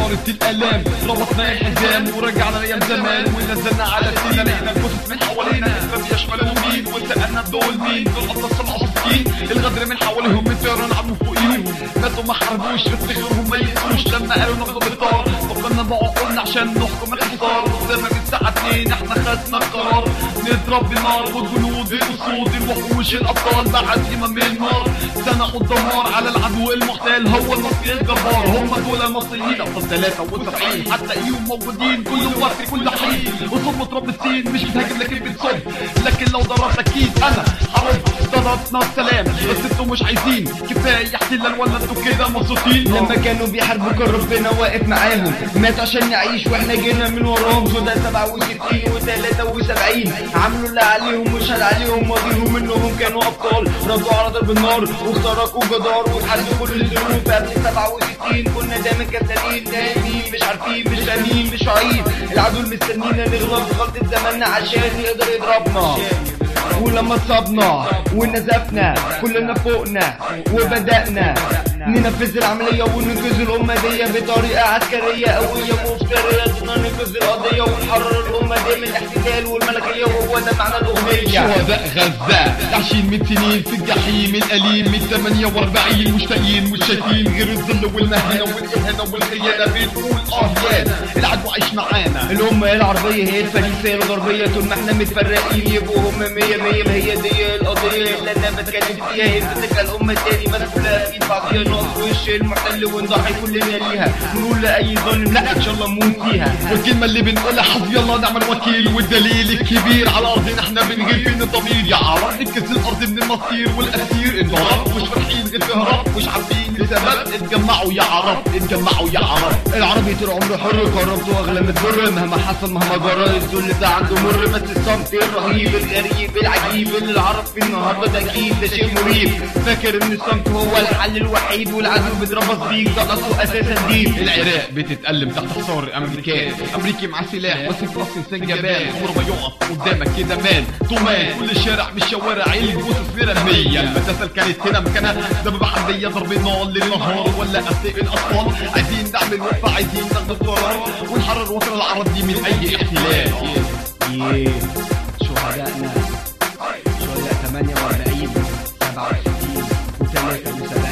صارت الالام ربطنا الحزام ورجعنا لايام زمان ونزلنا على السنة لقينا الجثث من حوالينا ما بيشملوا مين وسالنا دول مين دول ابطال 67 الغدر من حواليهم من طيران عملوا فوقيهم ماتوا ما حاربوش افتخرهم ما يقتلوش لما قالوا ناخد بالطار فكرنا بعقولنا عشان نحكم الحصار زمان الساعة 2 احنا خدنا القرار نضرب بالنار والجنود الاسود الوحوش الابطال بعد يمم من النار سنقوا الدمار على العدو المحتال هو المصري الجبار هم دول المصريين ابطال 73 حتى ايهم موجودين كل وقت كل حين وصوب رب السين مش بتهاجم لكن بتصب لكن لو ضربت اكيد انا هرد ضربنا السلام بس انتوا مش عايزين كفايه احتلال ولا انتوا كده مبسوطين لما كانوا بيحاربوا كان ربنا واقف معاهم مات عشان نعيش واحنا جينا من وراهم سودا 67 و73 عملوا اللي عليهم وشهد عليهم ماضيهم انهم كانوا ابطال ردوا على ضرب النار واخترقوا جدار وتحدوا كل الظروف قبل 67 كنا دايما كسلانين نايمين مش عارفين مش فاهمين مش واعيين العدو مستنينا نغلط غلطة زماننا عشان يقدر يضربنا ولما اتصابنا ونزفنا كلنا فوقنا وبدأنا ننفذ العملية وننقذ الأمة دي بطريقة عسكرية قوية مفترية قدرنا ننقذ القضية ونحرر الأمة دي من الاحتلال والملكية وهو ده معنى الأغنية شهداء غزة عايشين من سنين في الجحيم الأليم من 48 مشتاقين مش شايفين غير الذل والمهانة والإهانة والخيانة بنقول اه يا العدو عايش معانا الأمة العربية هي الفريسة الغربية طول ما احنا متفرقين يبقوا هم مية مية ما هي دي القضية اللي أنا بتكلم فيها هي بتبقى الأمة تاني مسؤولة في إيد بعضيها نقف وش المحتل ونضحي كلنا ليها ونقول لأي ظالم لا إن شاء الله نموت فيها والكلمة اللي بنقولها حسبي الله نعم الوكيل والدليل الكبير على أرضنا احنا بنغير فين الضمير يا عرب نكس الأرض من المصير والأسير انضرب مش فرحين غير تهرب مش عارفين لسبب اتجمعوا يا عرب اتجمعوا يا عرب العربي طول عمره حر قربته اغلى من الضر مهما حصل مهما جرى الذل ده عنده مر بس الصمت الرهيب الغريب العجيب اللي العرب في النهارده ده اكيد ده شيء مريب فاكر ان الصمت هو الحل الوحيد والعدو بيتربص بيك ده اصله اساسا دين العراق بتتألم تحت حصار الأمريكان أمريكي مع سلاح بس فلسطين سنجبان عمره ما يقف قدامك كده مان طومان كل شارع من الشوارع الجثث مرمية المدرسة كانت هنا مكانها سبب حربية ضرب نار للنهار ولا أسئل الأطفال عايزين نعمل وقفة عايزين ناخد القرار ونحرر وطن العرب دي من أي احتلال يه شهدائنا شهداء 48 67 و73